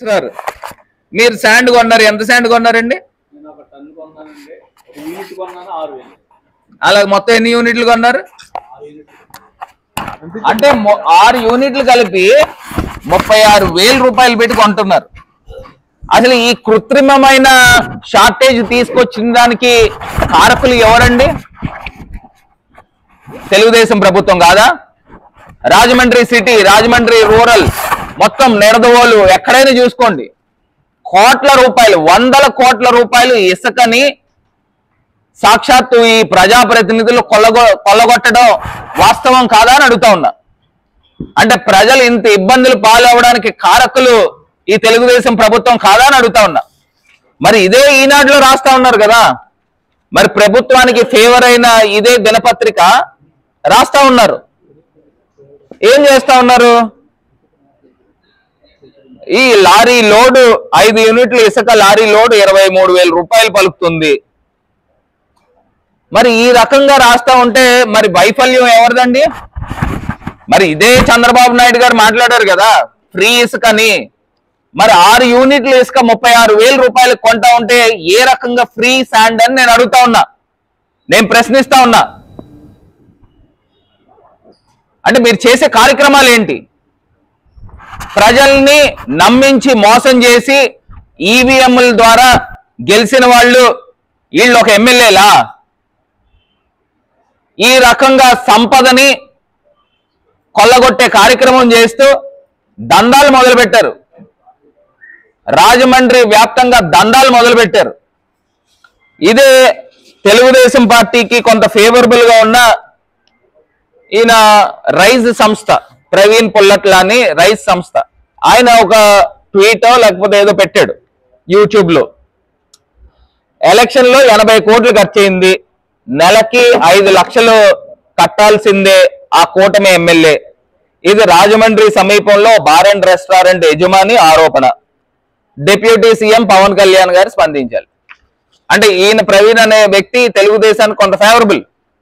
గారు మీరు శాండ్ కొన్నారు ఎంత శాండ్ కొన్నారండి నేను ఒక టన్ను కొన్నానండి ఒక యూనిట్ కొన్నాను ఆరు వేలు అలాగే మొత్తం ఎన్ని యూనిట్లు కొన్నారు ఆరు యూనిట్లు అంటే మొ- ఆరు యూనిట్లు కలిపి ముప్పై ఆరు వేల రూపాయలు పెట్టి కొంటున్నారు అసలు ఈ కృత్రిమమైన షార్టేజ్ తీసుకొచ్చిన దానికి కారకులు ఎవరండి తెలుగుదేశం ప్రభుత్వం కాదా రాజమండ్రి సిటీ రాజమండ్రి రూరల్ మొత్తం నిడదవోలు ఎక్కడైనా చూసుకోండి కోట్ల రూపాయలు వందల కోట్ల రూపాయలు ఇసుకని సాక్షాత్తు ఈ ప్రజాప్రతినిధులు కొల్లగొ కొల్లగొట్టడం వాస్తవం కాదా అని అడుగుతా ఉన్నా అంటే ప్రజలు ఇంత ఇబ్బందులు పాలవడానికి కారకులు ఈ తెలుగుదేశం ప్రభుత్వం కాదా అని అడుగుతా ఉన్నా మరి ఇదే ఈనాడులో రాస్తా ఉన్నారు కదా మరి ప్రభుత్వానికి ఫేవర్ అయిన ఇదే దినపత్రిక రాస్తా ఉన్నారు ఏం చేస్తా ఉన్నారు ఈ లారీ లోడు ఐదు యూనిట్ల ఇసుక లారీ లోడు ఇరవై మూడు వేల రూపాయలు పలుకుతుంది మరి ఈ రకంగా రాస్తా ఉంటే మరి వైఫల్యం ఎవరిదండి మరి ఇదే చంద్రబాబు నాయుడు గారు మాట్లాడారు కదా ఫ్రీ ఇసుకని మరి ఆరు యూనిట్లు ఇసుక ముప్పై ఆరు వేల రూపాయలు కొంటా ఉంటే ఏ రకంగా ఫ్రీ శాండ్ అని నేను అడుగుతా ఉన్నా నేను ప్రశ్నిస్తా ఉన్నా అంటే మీరు చేసే కార్యక్రమాలు ఏంటి ప్రజల్ని నమ్మించి మోసం చేసి ఈవీఎంల ద్వారా గెలిచిన వాళ్ళు వీళ్ళు ఒక ఎమ్మెల్యేలా ఈ రకంగా సంపదని కొల్లగొట్టే కార్యక్రమం చేస్తూ దందాలు మొదలుపెట్టారు రాజమండ్రి వ్యాప్తంగా దందాలు మొదలుపెట్టారు ఇదే తెలుగుదేశం పార్టీకి కొంత ఫేవరబుల్ గా ఉన్న ఈయన రైజ్ సంస్థ ప్రవీణ్ పుల్లట్ల అని రైజ్ సంస్థ ఆయన ఒక ట్వీట్ లేకపోతే ఏదో పెట్టాడు యూట్యూబ్ లో ఎలక్షన్ లో ఎనభై కోట్లు ఖర్చు అయింది నెలకి ఐదు లక్షలు కట్టాల్సిందే ఆ కూటమి ఎమ్మెల్యే ఇది రాజమండ్రి సమీపంలో బార్ అండ్ రెస్టారెంట్ యజమాని ఆరోపణ డిప్యూటీ సీఎం పవన్ కళ్యాణ్ గారు స్పందించాలి అంటే ఈయన ప్రవీణ్ అనే వ్యక్తి తెలుగుదేశానికి కొంత ఫేవరబుల్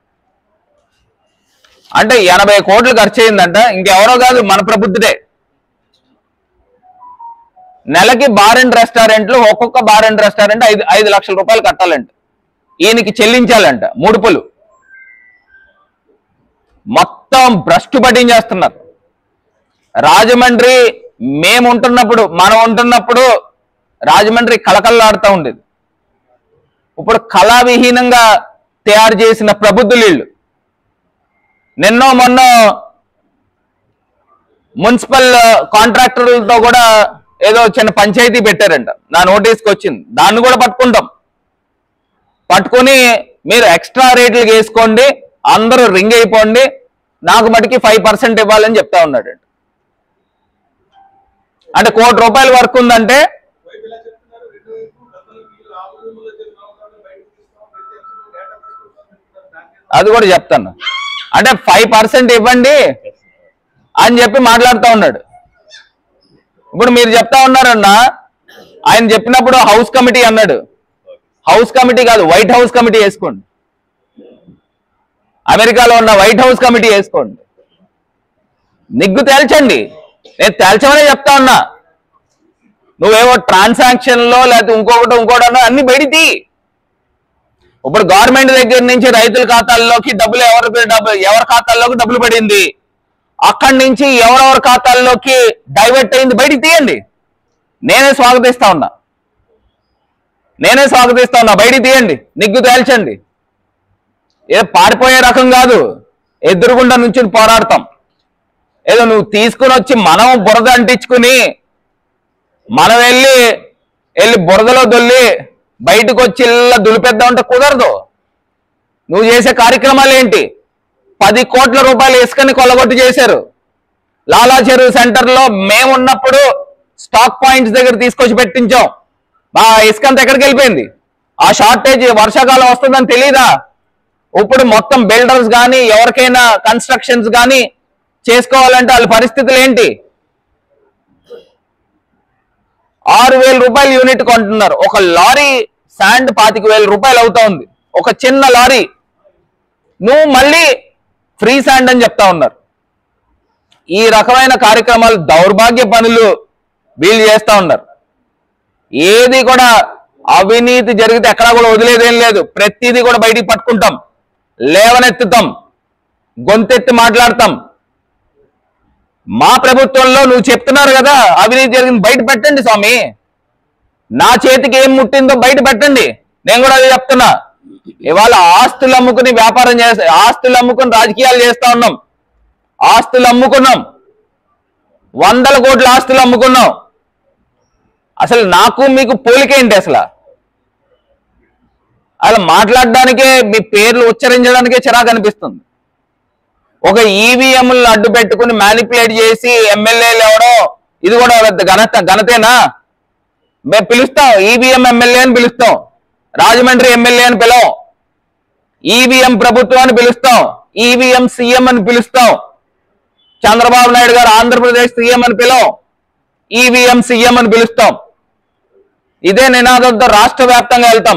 అంటే ఎనభై కోట్లు ఖర్చు అయిందంట ఇంకెవరో కాదు మన ప్రబుద్ధుడే నెలకి బార్ అండ్ రెస్టారెంట్లు ఒక్కొక్క బార్ అండ్ రెస్టారెంట్ ఐదు ఐదు లక్షల రూపాయలు కట్టాలంట ఈయనకి చెల్లించాలంట ముడుపులు మొత్తం భ్రష్టు పట్టించేస్తున్నారు రాజమండ్రి మేము ఉంటున్నప్పుడు మనం ఉంటున్నప్పుడు రాజమండ్రి కళకళలాడుతూ ఉండేది ఇప్పుడు కళావిహీనంగా తయారు చేసిన ప్రబుద్ధులు వీళ్ళు నిన్నో మొన్న మున్సిపల్ కాంట్రాక్టర్లతో కూడా ఏదో చిన్న పంచాయతీ పెట్టారంట నా నోటీస్కి వచ్చింది దాన్ని కూడా పట్టుకుంటాం పట్టుకొని మీరు ఎక్స్ట్రా రేట్లు వేసుకోండి అందరూ రింగ్ అయిపోండి నాకు మటుకి ఫైవ్ పర్సెంట్ ఇవ్వాలని చెప్తా ఉన్నాడు అంటే కోటి రూపాయల వర్క్ ఉందంటే వైపు ఇలా చెప్తున్నారు రెండు వైపు గతంలో వీళ్ళు ఆ ఊళ్ళో జరిగిన అవకాశాలు బయటకు తీస్తాం ప్రతి అంశంలో డేటా తీసుకొస్తాం అంటున్నారు. దానికి అది కూడా చెప్తాను అంటే ఫైవ్ పర్సెంట్ ఇవ్వండి అని చెప్పి మాట్లాడుతూ ఉన్నాడు ఇప్పుడు మీరు చెప్తా ఉన్నారన్నా ఆయన చెప్పినప్పుడు హౌస్ కమిటీ అన్నాడు హౌస్ కమిటీ కాదు వైట్ హౌస్ కమిటీ వేసుకోండి అమెరికాలో ఉన్న వైట్ హౌస్ కమిటీ వేసుకోండి నిగ్గు తేల్చండి నేను తేల్చమనే చెప్తా ఉన్నా నువ్వేవో ట్రాన్సాక్షన్ లో లేకపోతే ఇంకొకటి ఇంకోటి అన్నా అన్ని బయటికి ఇప్పుడు గవర్నమెంట్ దగ్గర నుంచి రైతుల ఖాతాల్లోకి డబ్బులు ఎవరి డబ్బు ఎవరి ఖాతాల్లోకి డబ్బులు పడింది అక్కడి నుంచి ఎవరెవరి ఖాతాల్లోకి డైవర్ట్ అయింది బయటికి తీయండి నేనే స్వాగతిస్తా ఉన్నా నేనే స్వాగతిస్తా ఉన్నా బయటికి తీయండి నిగ్గు తేల్చండి ఏ పారిపోయే రకం కాదు ఎదురుగుండా నుంచి పోరాడతాం ఏదో నువ్వు తీసుకుని వచ్చి మనం బురద అంటించుకుని మనం వెళ్ళి వెళ్ళి బురదలో దొల్లి బయటకు వచ్చి ఇలా దులిపేద్దాం అంటే కుదరదు నువ్వు చేసే కార్యక్రమాలు ఏంటి పది కోట్ల రూపాయలు ఇసుకని కొల్లగొట్టు చేశారు లాలా చెరువు సెంటర్ లో మేమున్నప్పుడు స్టాక్ పాయింట్స్ దగ్గర తీసుకొచ్చి పెట్టించాం మా ఇసుక అంతా ఎక్కడికి వెళ్ళిపోయింది ఆ షార్టేజ్ వర్షాకాలం వస్తుందని తెలియదా ఇప్పుడు మొత్తం బిల్డర్స్ కానీ ఎవరికైనా కన్స్ట్రక్షన్స్ కానీ చేసుకోవాలంటే వాళ్ళ పరిస్థితులు ఏంటి ఆరు వేల రూపాయలు యూనిట్ కొంటున్నారు ఒక లారీ శాండ్ పాతిక వేల రూపాయలు అవుతా ఉంది ఒక చిన్న లారీ నువ్వు మళ్ళీ ఫ్రీ శాండ్ అని చెప్తా ఉన్నారు ఈ రకమైన కార్యక్రమాలు దౌర్భాగ్య పనులు వీళ్ళు చేస్తా ఉన్నారు ఏది కూడా అవినీతి జరిగితే ఎక్కడా కూడా వదిలేదేం లేదు ప్రతిదీ కూడా బయటికి పట్టుకుంటాం లేవనెత్తుతాం గొంతెత్తి మాట్లాడతాం మా ప్రభుత్వంలో నువ్వు చెప్తున్నారు కదా అవినీతి జరిగింది బయట పెట్టండి స్వామి నా చేతికి ఏం ముట్టిందో బయట పెట్టండి నేను కూడా అదే చెప్తున్నా ఇవాళ ఆస్తులు అమ్ముకుని వ్యాపారం చేస్తా ఆస్తులు అమ్ముకుని రాజకీయాలు చేస్తా ఉన్నాం ఆస్తులు అమ్ముకున్నాం వందల కోట్ల ఆస్తులు అమ్ముకున్నాం అసలు నాకు మీకు పోలికేంటి అసలు అలా మాట్లాడడానికే మీ పేర్లు ఉచ్చరించడానికే చిరాకు అనిపిస్తుంది ఒక ఈవీఎంలను అడ్డు పెట్టుకుని మ్యానిపులేట్ చేసి ఎమ్మెల్యేలు ఎవడో ఇది కూడా పెద్ద ఘనత ఘనతేనా మేము పిలుస్తాం ఈవీఎం ఎమ్మెల్యే అని పిలుస్తాం రాజమండ్రి ఎమ్మెల్యే అని పిలవం ఈవీఎం ప్రభుత్వం అని పిలుస్తాం ఈవీఎం సీఎం అని పిలుస్తాం చంద్రబాబు నాయుడు గారు ఆంధ్రప్రదేశ్ సీఎం అని పిలవం ఈవీఎం సీఎం అని పిలుస్తాం ఇదే నినాదంతో రాష్ట్ర వ్యాప్తంగా వెళ్తాం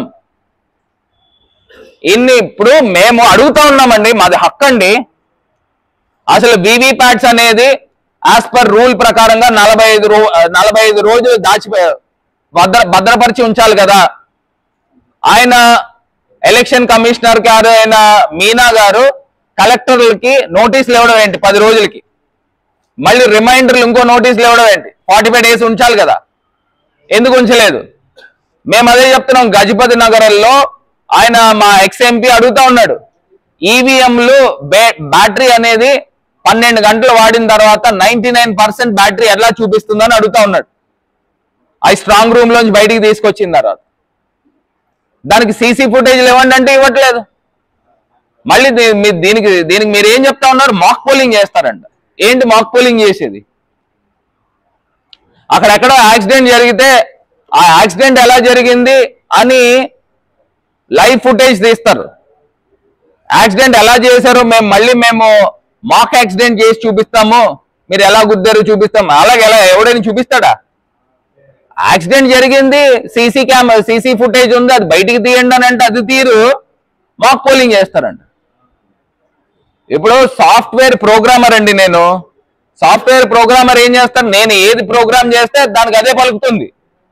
ఇన్ని ఇప్పుడు మేము అడుగుతా ఉన్నామండి మాది హక్కు అండి అసలు ప్యాట్స్ అనేది యాజ్ పర్ రూల్ ప్రకారంగా నలభై ఐదు రో నలభై ఐదు రోజులు దాచి భద్ర భద్రపరిచి ఉంచాలి కదా ఆయన ఎలక్షన్ కమిషనర్ గారు అయిన మీనా గారు కలెక్టర్లకి నోటీసులు ఇవ్వడం ఏంటి పది రోజులకి మళ్ళీ రిమైండర్లు ఇంకో నోటీసులు ఇవ్వడం ఏంటి ఫార్టీ ఫైవ్ డేస్ ఉంచాలి కదా ఎందుకు ఉంచలేదు మేము అదే చెప్తున్నాం గజపతి నగరంలో ఆయన మా ఎక్స్ ఎంపీ అడుగుతా ఉన్నాడు ఈవీఎంలు బ్యాటరీ అనేది పన్నెండు గంటలు వాడిన తర్వాత నైన్టీ నైన్ పర్సెంట్ బ్యాటరీ ఎలా చూపిస్తుందని అడుగుతా ఉన్నాడు అవి స్ట్రాంగ్ రూమ్ లోంచి బయటికి తీసుకొచ్చిన తర్వాత దానికి సీసీ ఫుటేజ్లు ఇవ్వండి అంటే ఇవ్వట్లేదు మళ్ళీ దీ- మీ- దీనికి దీనికి మీరు ఏం చెప్తా ఉన్నారు మాక్ పోలింగ్ చేస్తారంట ఏంటి మాక్ పోలింగ్ చేసేది అక్కడెక్కడో యాక్సిడెంట్ జరిగితే ఆ యాక్సిడెంట్ ఎలా జరిగింది అని లైవ్ ఫుటేజ్ తీస్తారు యాక్సిడెంట్ ఎలా చేశారో మేము మళ్ళీ మేము మాక్ యాక్సిడెంట్ చేసి చూపిస్తాము మీరు ఎలా గుద్దారో చూపిస్తాము అలాగే ఎలా ఎవడైనా చూపిస్తాడా యాక్సిడెంట్ జరిగింది సీసీ క్యామ్ సీసీ ఫుటేజ్ ఉంది అది బయటికి తీయండి అని అంటే అది తీరు మాక్ పోలింగ్ చేస్తారంట ఇప్పుడు సాఫ్ట్వేర్ ప్రోగ్రామర్ అండి నేను సాఫ్ట్వేర్ ప్రోగ్రామర్ ఏం చేస్తాను నేను ఏది ప్రోగ్రామ్ చేస్తే దానికి అదే పలుకుతుంది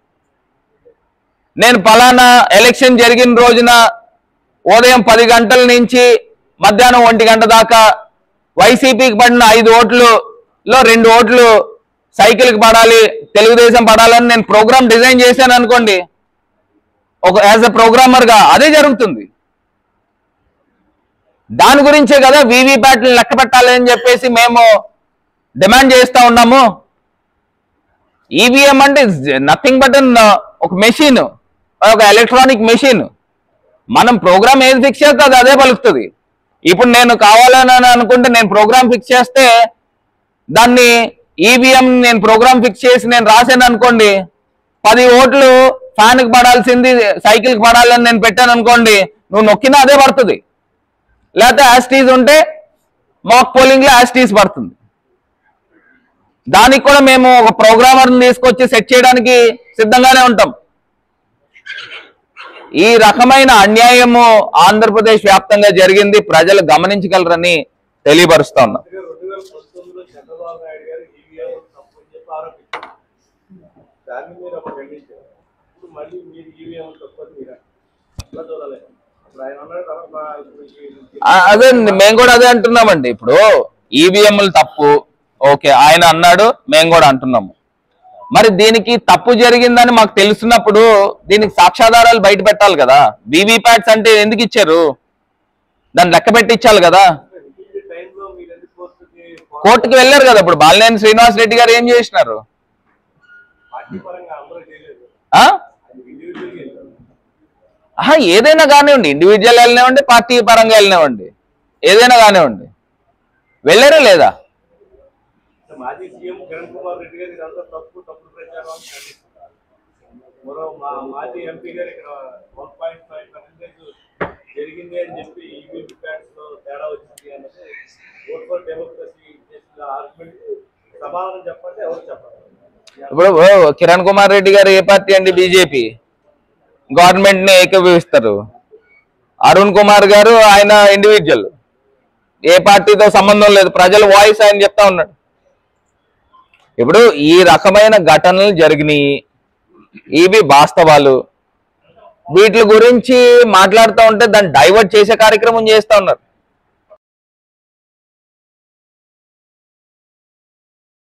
నేను పలానా ఎలక్షన్ జరిగిన రోజున ఉదయం పది గంటల నుంచి మధ్యాహ్నం ఒంటి గంట దాకా వైసీపీకి పడిన ఐదు ఓట్లు లో రెండు ఓట్లు సైకిల్కి పడాలి తెలుగుదేశం పడాలని నేను ప్రోగ్రామ్ డిజైన్ చేశాను అనుకోండి ఒక యాజ్ అ ప్రోగ్రామర్ గా అదే జరుగుతుంది దాని గురించే కదా వీవీప్యాట్లు లెక్క పెట్టాలి అని చెప్పేసి మేము డిమాండ్ చేస్తా ఉన్నాము ఈవీఎం అంటే నథింగ్ బట్ ఒక మెషిన్ ఒక ఎలక్ట్రానిక్ మెషిన్ మనం ప్రోగ్రామ్ ఏది ఫిక్స్ చేస్తే అది అదే పలుకుతుంది ఇప్పుడు నేను కావాలని అని అనుకుంటే నేను ప్రోగ్రామ్ ఫిక్స్ చేస్తే దాన్ని ఈవీఎం నేను ప్రోగ్రామ్ ఫిక్స్ చేసి నేను రాశాను అనుకోండి పది ఓట్లు ఫ్యాన్కి పడాల్సింది సైకిల్కి పడాలని నేను పెట్టాను అనుకోండి నువ్వు నొక్కినా అదే పడుతుంది లేకపోతే యాస్టీజ్ ఉంటే మాక్ పోలింగ్ లో యాస్టీజ్ పడుతుంది దానికి కూడా మేము ఒక ప్రోగ్రామర్ని తీసుకొచ్చి సెట్ చేయడానికి సిద్ధంగానే ఉంటాం ఈ రకమైన అన్యాయము ఆంధ్రప్రదేశ్ వ్యాప్తంగా జరిగింది ప్రజలు గమనించగలరని తెలియపరుస్తా ఉన్నాం రెండు వేల పంతొమ్మిదిలో చంద్రబాబు నాయుడు గారు ఈవీఎం తప్పు అని చెప్పి ఆరోపించారు దాన్ని మీరు అప్పుడు ఖండించారు ఇప్పుడు మళ్ళీ మీరు ఈవీఎం తప్పు అని మీరు అట్లా చూడాలి ఇప్పుడు ఆయన అన్నాడు తర్వాత మా- ఇప్పుడు ఈ- ఆ, అదే అండి, మేము కూడా అదే అంటున్నామండి ఇప్పుడు ఈవీఎంలు తప్పు ఓకే ఆయన అన్నాడు మేము కూడా అంటున్నాము మరి దీనికి తప్పు జరిగిందని మాకు తెలుసున్నప్పుడు దీనికి సాక్ష్యాధారాలు బయట పెట్టాలి కదా ప్యాట్స్ అంటే ఎందుకు ఇచ్చారు దాన్ని లెక్క పెట్టి ఇచ్చాలి కదా ఈ టైంలో మీరు ఎందుకు కోర్టుకి కోర్టుకి వెళ్ళారు కదా ఇప్పుడు బాలినేని శ్రీనివాస్ రెడ్డి గారు ఏం చేసినారు పార్టీ పరంగా అందరూ చేయలేదు ఆ ఆయన ఇండివిజువల్గా వెళ్ళారు ఆహా, ఏదైనా కానివ్వండి ఇండివిజువల్ వెళ్ళినామండి పార్టీ పరంగా వెళ్ళినామండి ఏదైనా కానివ్వండి వెళ్ళారా లేదా మాజీ సీఎం కిరణ్ కుమార్ రెడ్డి గారు ఇదంతా తప్పు తప్పుడు ప్రచారం అని ఖండిస్తున్నారు మరో మా మాజీ ఎంపీ గారు ఇక్కడ వన్ పాయింట్ ఫైవ్ పర్సెంటేజ్ జరిగింది అని చెప్పి ఈవీఎం ప్యాట్స్ లో తేడా వచ్చింది అన్నది ఓట్ ఫర్ డెమోక్రసీ చేసిన ఆర్గ్యుమెంట్ సమాధానం చెప్పండి ఎవరు చెప్పాలి ఇప్పుడు ఓ, కిరణ్ కుమార్ రెడ్డి గారు ఏ పార్టీ అండి బీజేపీ గవర్నమెంట్ ని ఏకీభవిస్తారు అరుణ్ కుమార్ గారు ఆయన ఇండివిజువల్ ఏ పార్టీతో సంబంధం లేదు ప్రజల వాయిస్ ఆయన చెప్తా ఉన్నాడు ఇప్పుడు ఈ రకమైన ఘటనలు జరిగినాయి ఇవి వాస్తవాలు వీటి గురించి మాట్లాడుతూ ఉంటే దాన్ని డైవర్ట్ చేసే కార్యక్రమం చేస్తా ఉన్నారు